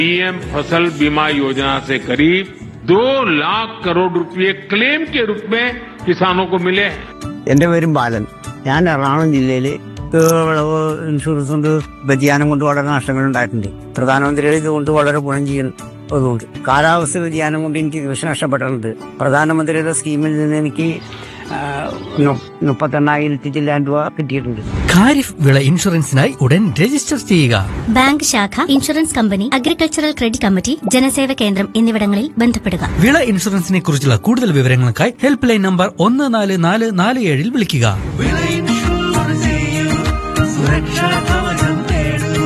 PM फसल बीमा योजना से करीब दो लाख करोड़ रुपए क्लेम के रूप में किसानों को मिले हैं എൻ്റെ പേരും ബാലൻ ഞാൻ എറണാകുളം ജില്ലയിൽ വിളവ് ഇൻഷുറൻസ് കൊണ്ട് വ്യതിയാനം കൊണ്ട് വളരെ നഷ്ടങ്ങൾ ഉണ്ടായിട്ടുണ്ട് പ്രധാനമന്ത്രിയുടെ ഇതുകൊണ്ട് വളരെ ഗുണം ചെയ്യുന്നതുകൊണ്ട് കാലാവസ്ഥ വ്യതിയാനം കൊണ്ട് എനിക്ക് കൃഷി നഷ്ടപ്പെട്ടിട്ടുണ്ട് പ്രധാനമന്ത്രിയുടെ സ്കീമിൽ നിന്ന് എനിക്ക് ആ, നു- മുപ്പത്തെണ്ണായിരത്തി ചില്ലാൻ രൂപ കിട്ടിയിട്ടുണ്ട് ഖാരിഫ് വിള ഇൻഷുറൻസിനായി ഉടൻ രജിസ്റ്റർ ചെയ്യുക ബാങ്ക് ശാഖ insurance company agricultural credit committee Janaseva Kendram എന്നിവിടങ്ങളിൽ ബന്ധപ്പെടുക വിള ഇൻഷുറൻസിനെ കുറിച്ചുള്ള കൂടുതൽ വിവരങ്ങൾക്കായി ഹെൽപ്പ് ലൈൻ നമ്പർ ഒന്ന് നാല് നാല് നാല് ഏഴിൽ വിളിക്കുക വിള ഇൻഷുറൻസ് ചെയ്യൂ, സുരക്ഷാ കവചം നേടൂ.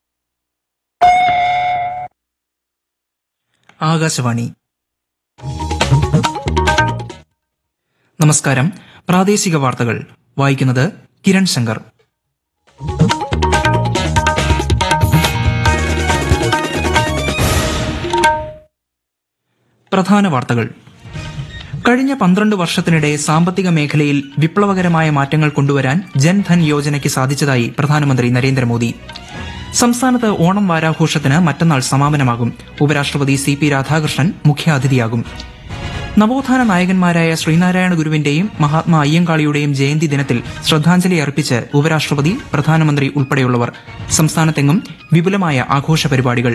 ആകാശവാണി നമസ്കാരം പ്രാദേശിക വാർത്തകൾ വായിക്കുന്നത് കിരൺ ശങ്കർ പ്രധാന വാർത്തകൾ കഴിഞ്ഞ പന്ത്രണ്ട് വർഷത്തിനിടെ സാമ്പത്തിക മേഖലയിൽ വിപ്ലവകരമായ മാറ്റങ്ങൾ കൊണ്ടുവരാൻ ജൻധൻ യോജനയ്ക്ക് സാധിച്ചതായി പ്രധാനമന്ത്രി നരേന്ദ്രമോദി സംസ്ഥാനത്ത് ഓണം വാരാഘോഷത്തിന് മറ്റന്നാൾ സമാപനമാകും ഉപരാഷ്ട്രപതി സി പി രാധാകൃഷ്ണൻ മുഖ്യാതിഥിയാകും നവോത്ഥാന നായകന്മാരായ ശ്രീനാരായണ ഗുരുവിന്റെയും മഹാത്മാ അയ്യങ്കാളിയുടെയും ജയന്തി ദിനത്തിൽ ശ്രദ്ധാഞ്ജലി അർപ്പിച്ച് ഉപരാഷ്ട്രപതി പ്രധാനമന്ത്രി ഉൾപ്പെടെയുള്ളവർ സംസ്ഥാനത്തെങ്ങും വിപുലമായ ആഘോഷ പരിപാടികൾ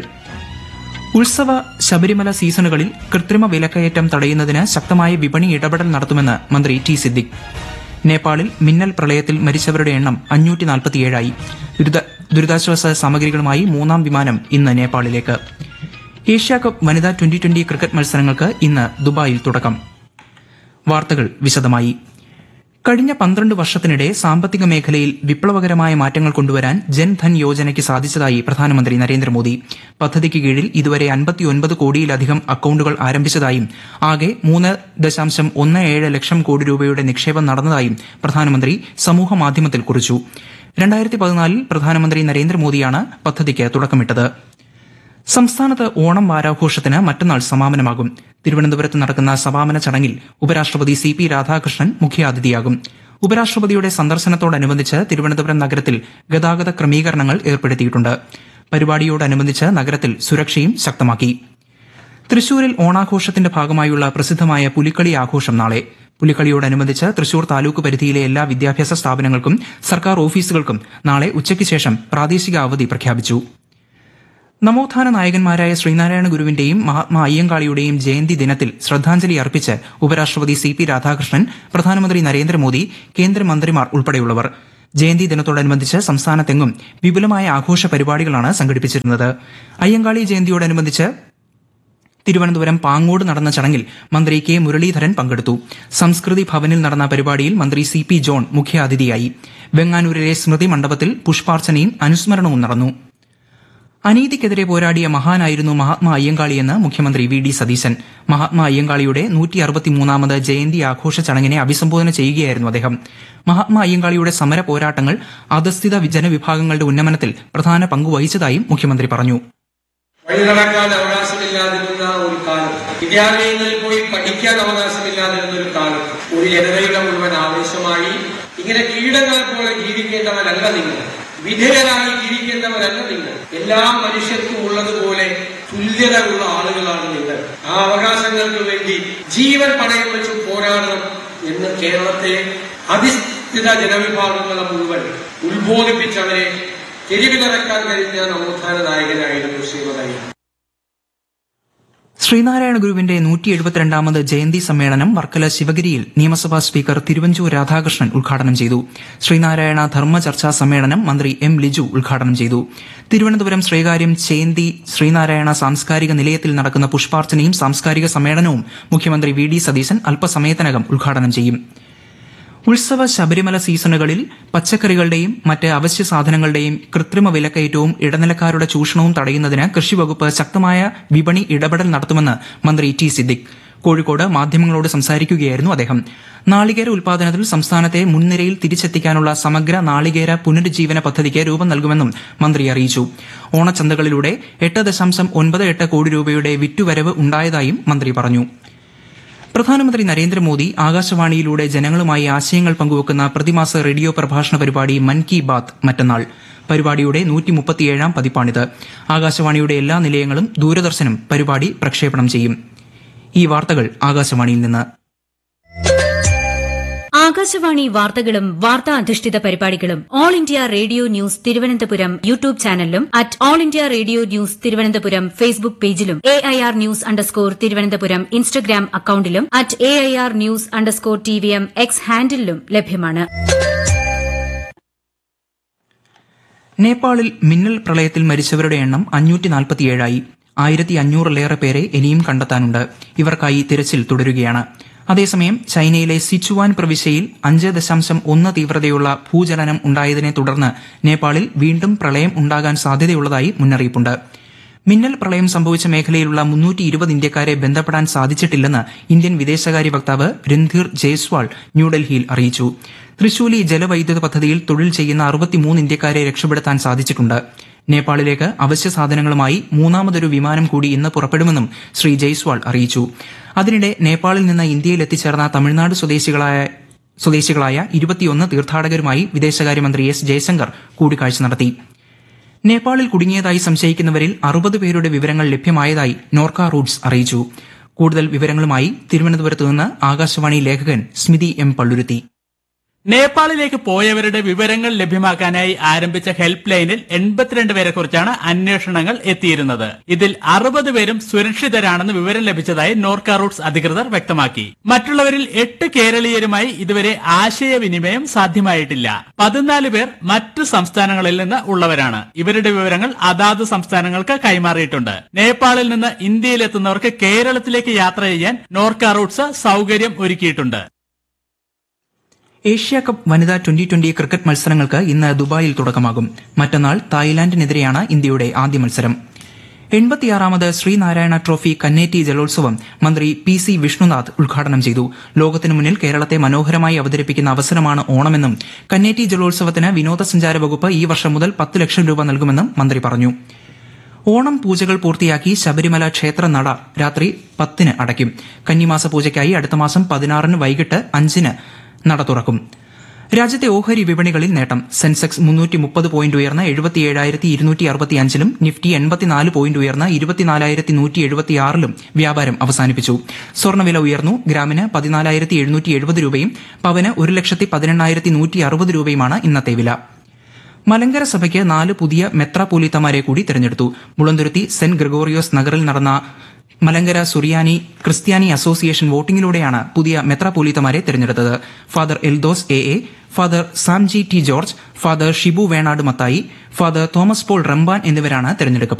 ഉത്സവ ശബരിമല സീസണുകളിൽ കൃത്രിമ വിലക്കയറ്റം തടയുന്നതിന് ശക്തമായ വിപണി ഇടപെടൽ നടത്തുമെന്ന് മന്ത്രി ടി സിദ്ദിഖ് നേപ്പാളിൽ മിന്നൽ പ്രളയത്തിൽ മരിച്ചവരുടെ എണ്ണം അഞ്ഞൂറ്റി നാൽപ്പത്തിയേഴായി ദുരിത ദുരിതാശ്വാസ സാമഗ്രികളുമായി മൂന്നാം വിമാനം ഇന്ന് നേപ്പാളിലേക്ക് ഏഷ്യ കപ്പ് വനിതാ ട്വന്റി ട്വന്റി ക്രിക്കറ്റ് മത്സരങ്ങൾക്ക് ഇന്ന് ദുബായിൽ തുടക്കം വാർത്തകൾ വിശദമായി കഴിഞ്ഞ പന്ത്രണ്ട് വർഷത്തിനിടെ സാമ്പത്തിക മേഖലയിൽ വിപ്ലവകരമായ മാറ്റങ്ങൾ കൊണ്ടുവരാൻ ജൻധൻ യോജനയ്ക്ക് സാധിച്ചതായി പ്രധാനമന്ത്രി നരേന്ദ്രമോദി പദ്ധതിക്ക് കീഴിൽ ഇതുവരെ അൻപത്തിയൊൻപത് കോടിയിലധികം അക്കൌണ്ടുകൾ ആരംഭിച്ചതായും ആകെ മൂന്ന് ദശാംശം ഒന്ന് ഏഴ് ലക്ഷം കോടി രൂപയുടെ നിക്ഷേപം നടന്നതായും പ്രധാനമന്ത്രി സമൂഹ മാധ്യമത്തിൽ കുറിച്ചു രണ്ടായിരത്തി പതിനാലിൽ പ്രധാനമന്ത്രി നരേന്ദ്രമോദിയാണ് പദ്ധതിക്ക് തുടക്കമിട്ടത് സംസ്ഥാനത്ത് ഓണം വാരാഘോഷത്തിന് മറ്റന്നാൾ സമാപനമാകും തിരുവനന്തപുരത്ത് നടക്കുന്ന സമാപന ചടങ്ങിൽ ഉപരാഷ്ട്രപതി സി പി രാധാകൃഷ്ണൻ മുഖ്യാതിഥിയാകും ഉപരാഷ്ട്രപതിയുടെ സന്ദർശനത്തോടനുബന്ധിച്ച് തിരുവനന്തപുരം നഗരത്തിൽ ഗതാഗത ക്രമീകരണങ്ങൾ ഏർപ്പെടുത്തിയിട്ടുണ്ട് പരിപാടിയോടനുബന്ധിച്ച് നഗരത്തിൽ സുരക്ഷയും ശക്തമാക്കി തൃശൂരിൽ ഓണാഘോഷത്തിന്റെ ഭാഗമായുള്ള പ്രസിദ്ധമായ പുലിക്കളി ആഘോഷം നാളെ പുലിക്കളിയോടനുബന്ധിച്ച് തൃശൂർ താലൂക്ക് പരിധിയിലെ എല്ലാ വിദ്യാഭ്യാസ സ്ഥാപനങ്ങൾക്കും സർക്കാർ ഓഫീസുകൾക്കും നാളെ ഉച്ചയ്ക്ക് ശേഷം പ്രാദേശിക അവധി പ്രഖ്യാപിച്ചു നവോത്ഥാന നായകന്മാരായ ശ്രീനാരായണ ഗുരുവിന്റെയും മഹാത്മാ അയ്യങ്കാളിയുടെയും ജയന്തി ദിനത്തിൽ ശ്രദ്ധാഞ്ജലി അർപ്പിച്ച് ഉപരാഷ്ട്രപതി സി പി രാധാകൃഷ്ണൻ പ്രധാനമന്ത്രി നരേന്ദ്രമോദി കേന്ദ്രമന്ത്രിമാർ ഉൾപ്പെടെയുള്ളവർ ജയന്തി ദിനത്തോടനുബന്ധിച്ച് സംസ്ഥാനത്തെങ്ങും വിപുലമായ ആഘോഷ പരിപാടികളാണ് സംഘടിപ്പിച്ചിരുന്നത് അയ്യങ്കാളി ജയന്തിയോടനുബന്ധിച്ച് തിരുവനന്തപുരം പാങ്ങോട് നടന്ന ചടങ്ങിൽ മന്ത്രി കെ മുരളീധരൻ പങ്കെടുത്തു സംസ്കൃതി ഭവനിൽ നടന്ന പരിപാടിയിൽ മന്ത്രി സി പി ജോൺ മുഖ്യാതിഥിയായി വെങ്ങാനൂരിലെ സ്മൃതി മണ്ഡപത്തിൽ പുഷ്പാർച്ചനയും അനുസ്മരണവും നടന്നു അനീതിക്കെതിരെ പോരാടിയ മഹാനായിരുന്നു മഹാത്മാ അയ്യങ്കാളിയെന്ന് മുഖ്യമന്ത്രി വി ഡി സതീശൻ മഹാത്മാ അയ്യങ്കാളിയുടെ നൂറ്റി അറുപത്തിമൂന്നാമത് ജയന്തി ആഘോഷ ചടങ്ങിനെ അഭിസംബോധന ചെയ്യുകയായിരുന്നു അദ്ദേഹം മഹാത്മാ അയ്യങ്കാളിയുടെ സമര പോരാട്ടങ്ങൾ അധസ്ഥിത ജനവിഭാഗങ്ങളുടെ ഉന്നമനത്തിൽ പ്രധാന പങ്ക് വഹിച്ചതായും മുഖ്യമന്ത്രി പറഞ്ഞു വഴി നടക്കാൻ അവകാശമില്ലാതിരുന്ന ഒരു കാലം വിദ്യാലയങ്ങളിൽ പോയി പഠിക്കാൻ അവകാശമില്ലാതിരുന്ന ഒരു കാലം ഒരു ജനതയുടെ മുഴുവൻ ആവേശമായി ഇങ്ങനെ കീടങ്ങൾ പോലെ ജീവിക്കേണ്ടവരല്ല നിങ്ങൾ വിധേയരായി ജീവിക്കേണ്ടവരല്ല നിങ്ങൾ എല്ലാ മനുഷ്യർക്കും ഉള്ളതുപോലെ തുല്യത ഉള്ള ആളുകളാണ് നിങ്ങൾ ആ അവകാശങ്ങൾക്ക് വേണ്ടി ജീവൻ പണയം വെച്ച് പോരാടണം എന്ന് കേരളത്തെ അധിഷ്ഠിത ജനവിഭാഗങ്ങളെ മുഴുവൻ ഉത്ബോധിപ്പിച്ചവരെ തെരുവിലിറക്കാൻ കഴിഞ്ഞ നവോത്ഥാന നായകനായിരുന്നു ശ്രീമതയ്യ ശ്രീനാരായണ ഗുരുവിന്റെ നൂറ്റി എഴുപത്തിരണ്ടാമത് ജയന്തി സമ്മേളനം വർക്കല ശിവഗിരിയിൽ നിയമസഭാ സ്പീക്കർ തിരുവഞ്ചൂർ രാധാകൃഷ്ണൻ ഉദ്ഘാടനം ചെയ്തു ശ്രീനാരായണ ധർമ്മ ചർച്ചാ സമ്മേളനം മന്ത്രി എം ലിജു ഉദ്ഘാടനം ചെയ്തു തിരുവനന്തപുരം ശ്രീകാര്യം ചേന്തി ശ്രീനാരായണ സാംസ്കാരിക നിലയത്തിൽ നടക്കുന്ന പുഷ്പാർച്ചനയും സാംസ്കാരിക സമ്മേളനവും മുഖ്യമന്ത്രി വി ഡി സതീശൻ അല്പസമയത്തിനകം ഉദ്ഘാടനം ചെയ്യും ഉത്സവ ശബരിമല സീസണുകളിൽ പച്ചക്കറികളുടെയും മറ്റ് അവശ്യ സാധനങ്ങളുടെയും കൃത്രിമ വിലക്കയറ്റവും ഇടനിലക്കാരുടെ ചൂഷണവും തടയുന്നതിന് കൃഷിവകുപ്പ് ശക്തമായ വിപണി ഇടപെടൽ നടത്തുമെന്ന് മന്ത്രി ടി സിദ്ദിഖ് കോഴിക്കോട് മാധ്യമങ്ങളോട് സംസാരിക്കുകയായിരുന്നു അദ്ദേഹം നാളികേര ഉൽപാദനത്തിൽ സംസ്ഥാനത്തെ മുൻനിരയിൽ തിരിച്ചെത്തിക്കാനുള്ള സമഗ്ര നാളികേര പുനരുജ്ജീവന പദ്ധതിക്ക് രൂപം നൽകുമെന്നും മന്ത്രി അറിയിച്ചു ഓണച്ചന്തകളിലൂടെ എട്ട് ദശാംശം ഒൻപത് എട്ട് കോടി രൂപയുടെ വിറ്റുവരവ് ഉണ്ടായതായും മന്ത്രി പറഞ്ഞു പ്രധാനമന്ത്രി നരേന്ദ്രമോദി ആകാശവാണിയിലൂടെ ജനങ്ങളുമായി ആശയങ്ങൾ പങ്കുവെക്കുന്ന പ്രതിമാസ റേഡിയോ പ്രഭാഷണ പരിപാടി മൻ കി ബാത്ത് മറ്റന്നാൾ പരിപാടിയുടെ നൂറ്റി മുപ്പത്തിയേഴാം പതിപ്പാണിത് ആകാശവാണിയുടെ എല്ലാ നിലയങ്ങളും ദൂരദർശനും പരിപാടി പ്രക്ഷേപണം ചെയ്യും ഈ വാർത്തകൾ ആകാശവാണിയിൽ നിന്ന് ആകാശവാണി വാർത്തകളും വാർത്താ അധിഷ്ഠിത പരിപാടികളും all India radio news Thiruvananthapuram YouTube ചാനലിലും at all India radio news Thiruvananthapuram Facebook പേജിലും A I R news underscore Thiruvananthapuram Instagram അക്കൌണ്ടിലും at A I R news underscore T V M X ഹാൻഡിലും ലഭ്യമാണ് നേപ്പാളിൽ മിന്നൽ പ്രളയത്തിൽ മരിച്ചവരുടെ എണ്ണം അഞ്ഞൂറ്റി നാൽപ്പത്തിയേഴായി ആയിരത്തി അഞ്ഞൂറിലേറെ പേരെ ഇനിയും കണ്ടെത്താനുണ്ട് ഇവർക്കായി തിരച്ചിൽ തുടരുകയാണ് അതേസമയം ചൈനയിലെ സിച്ചുവാൻ പ്രവിശ്യയിൽ അഞ്ച് ദശാംശം ഒന്ന് തീവ്രതയുള്ള ഭൂചലനം ഉണ്ടായതിനെ തുടർന്ന് നേപ്പാളിൽ വീണ്ടും പ്രളയം ഉണ്ടാകാൻ സാധ്യതയുള്ളതായി മുന്നറിയിപ്പുണ്ട് മിന്നൽ പ്രളയം സംഭവിച്ച മേഖലയിലുള്ള മുന്നൂറ്റി ഇരുപത് ഇന്ത്യക്കാരെ ബന്ധപ്പെടാൻ സാധിച്ചിട്ടില്ലെന്ന് ഇന്ത്യൻ വിദേശകാര്യ വക്താവ് രൺധീർ ജയ്സ്വാൾ ന്യൂഡൽഹിയിൽ അറിയിച്ചു തൃശൂലി ജലവൈദ്യുത പദ്ധതിയിൽ തൊഴിൽ ചെയ്യുന്ന അറുപത്തിമൂന്ന് ഇന്ത്യക്കാരെ രക്ഷപ്പെടുത്താൻ സാധിച്ചിട്ടുണ്ട് നേപ്പാളിലേക്ക് അവശ്യ സാധനങ്ങളുമായി മൂന്നാമതൊരു വിമാനം കൂടി ഇന്ന് പുറപ്പെടുമെന്നും ശ്രീ ജയ്സ്വാൾ അറിയിച്ചു അതിനിടെ നേപ്പാളിൽ നിന്ന് ഇന്ത്യയിൽ എത്തിച്ചേർന്ന തമിഴ്നാട് സ്വദേശികളായ സ്വദേശികളായ ഇരുപത്തിയൊന്ന് തീർത്ഥാടകരുമായി വിദേശകാര്യമന്ത്രി എസ് ജയശങ്കർ കൂടിക്കാഴ്ച നടത്തി നേപ്പാളിൽ കുടുങ്ങിയതായി സംശയിക്കുന്നവരിൽ അറുപത് പേരുടെ വിവരങ്ങൾ ലഭ്യമായതായി നോർക്ക റൂട്ട്സ് അറിയിച്ചു കൂടുതൽ വിവരങ്ങളുമായി തിരുവനന്തപുരത്ത് നിന്ന് ആകാശവാണി ലേഖകൻ സ്മിതി എം പള്ളുരുത്തി നേപ്പാളിലേക്ക് പോയവരുടെ വിവരങ്ങൾ ലഭ്യമാക്കാനായി ആരംഭിച്ച ഹെൽപ്പ് ലൈനിൽ എൺപത്തിരണ്ട് പേരെ കുറിച്ചാണ് അന്വേഷണങ്ങൾ എത്തിയിരുന്നത് ഇതിൽ അറുപത് പേരും സുരക്ഷിതരാണെന്ന് വിവരം ലഭിച്ചതായി നോർക്ക റൂട്ട്സ് അധികൃതർ വ്യക്തമാക്കി മറ്റുള്ളവരിൽ എട്ട് കേരളീയരുമായി ഇതുവരെ ആശയവിനിമയം സാധ്യമായിട്ടില്ല പതിനാല് പേർ മറ്റു സംസ്ഥാനങ്ങളിൽ നിന്ന് ഉള്ളവരാണ് ഇവരുടെ വിവരങ്ങൾ അതാത് സംസ്ഥാനങ്ങൾക്ക് കൈമാറിയിട്ടുണ്ട് നേപ്പാളിൽ നിന്ന് ഇന്ത്യയിലെത്തുന്നവർക്ക് കേരളത്തിലേക്ക് യാത്ര ചെയ്യാൻ നോർക്ക റൂട്ട്സ് സൗകര്യം ഒരുക്കിയിട്ടുണ്ട് ഏഷ്യ കപ്പ് വനിതാ ട്വന്റി ട്വന്റി ക്രിക്കറ്റ് മത്സരങ്ങൾക്ക് ഇന്ന് ദുബായിൽ തുടക്കമാകും മറ്റന്നാൾ തായ്ലാന്റിനെതിരെയാണ് ഇന്ത്യയുടെ ആദ്യ മത്സരം എൺപത്തിയാറാമത് ശ്രീനാരായണ ട്രോഫി കന്നേറ്റി ജലോത്സവം മന്ത്രി പി സി വിഷ്ണുനാഥ് ഉദ്ഘാടനം ചെയ്തു ലോകത്തിനു മുന്നിൽ കേരളത്തെ മനോഹരമായി അവതരിപ്പിക്കുന്ന അവസരമാണ് ഓണമെന്നും കന്നേറ്റി ജലോത്സവത്തിന് വിനോദസഞ്ചാര വകുപ്പ് ഈ വർഷം മുതൽ പത്ത് ലക്ഷം രൂപ നൽകുമെന്നും മന്ത്രി പറഞ്ഞു ഓണം പൂജകൾ പൂർത്തിയാക്കി ശബരിമല ക്ഷേത്ര നട രാത്രി പത്തിന് അടയ്ക്കും കന്നിമാസ പൂജയ്ക്കായി അടുത്ത മാസം പതിനാറിന് വൈകിട്ട് അഞ്ചിന് നട തുറക്കും രാജ്യത്തെ ഓഹരി വിപണികളിൽ നേട്ടം സെൻസെക്സ് മുന്നൂറ്റി മുപ്പത് പോയിന്റ് ഉയർന്ന് എഴുപത്തിയേഴായിരത്തി ഇരുന്നൂറ്റി അറുപത്തിയഞ്ചിലും നിഫ്റ്റി എൺപത്തിനാല് പോയിന്റ് ഉയർന്ന് ഇരുപത്തിനാലായിരത്തി നൂറ്റി എഴുപത്തിയാറിലും വ്യാപാരം അവസാനിപ്പിച്ചു സ്വർണ്ണവില ഉയർന്നു ഗ്രാമിന് പതിനാലായിരത്തി എഴുന്നൂറ്റി എഴുപത് രൂപയും പവന് ഒരു ലക്ഷത്തി പതിനെണ്ണായിരത്തി നൂറ്റി അറുപത് രൂപയുമാണ് ഇന്നത്തെ വില മലങ്കര സഭയ്ക്ക് നാല് പുതിയ മെത്രാപോലീത്തമാരെ കൂടി തെരഞ്ഞെടുത്തു മുളന്തുരുത്തി സെന്റ് ഗ്രിഗോറിയോസ് നഗറിൽ നടന്ന മലങ്കര സുറിയാനി ക്രിസ്ത്യാനി അസോസിയേഷൻ വോട്ടിംഗിലൂടെയാണ് പുതിയ മെത്രാപോലീത്തമാരെ തെരഞ്ഞെടുത്തത് father Eldhose A A father Samji T George father Shibu Venad Mathai father Thomas Paul Ramban എന്നിവരാണ് തെരഞ്ഞെടുക്കപ്പെട്ടത്